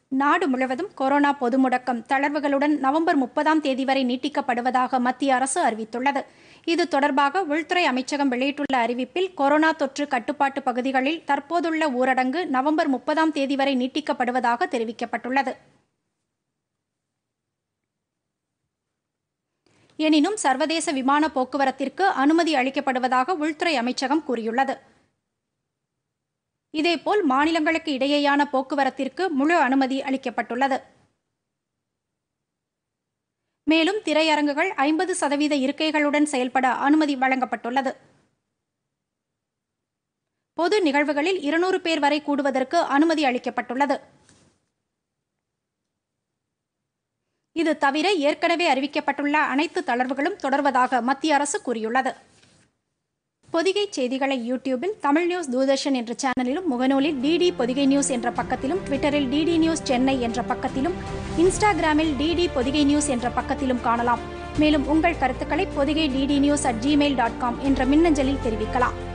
நாடு முழுவதும் கொரோனா பொது முடக்கம் தளர்வுகளுடன் நவம்பர் முப்பதாம் தேதி வரை நீட்டிக்கப்படுவதாக மத்திய அரசு அறிவித்துள்ளது இது தொடர்பாக உள்துறை அமைச்சகம் வெளியிட்டுள்ள அறிவிப்பில் கொரோனா தொற்று கட்டுப்பாட்டு பகுதிகளில் தற்போதுள்ள ஊரடங்கு நவம்பர் முப்பதாம் தேதி வரை நீட்டிக்கப்படுவதாக தெரிவிக்கப்பட்டுள்ளது எனினும் சர்வதேச விமான போக்குவரத்திற்கு அனுமதி அளிக்கப்படுவதாக உள்துறை அமைச்சகம் கூறியுள்ளது இதேபோல் மாநிலங்களுக்கு இடையேயான போக்குவரத்திற்கு முழு அனுமதி அளிக்கப்பட்டுள்ளது மேலும் திரையரங்குகள் ஐம்பது சதவீத இருக்கைகளுடன் செயல்பட அனுமதி வழங்கப்பட்டுள்ளது பொது நிகழ்வுகளில் இருநூறு பேர் வரை கூடுவதற்கு அனுமதி அளிக்கப்பட்டுள்ளது இது தவிர ஏற்கனவே அறிவிக்கப்பட்டுள்ள அனைத்து தளர்வுகளும் தொடர்வதாக மத்திய அரசு கூறியுள்ளது பொதிகை செய்திகளை யூடியூபில் தமிழ் நியூஸ் தூர்தர்ஷன் என்ற சேனலிலும் முகநூலில் டிடி பொதிகை நியூஸ் என்ற பக்கத்திலும் ட்விட்டரில் டிடி நியூஸ் சென்னை என்ற பக்கத்திலும் இன்ஸ்டாகிராமில் டிடி பொதிகை நியூஸ் என்ற பக்கத்திலும் காணலாம் மேலும் உங்கள் கருத்துக்களை Podhigai DD news at Gmail dot com என்ற மின்னஞ்சலில் தெரிவிக்கலாம்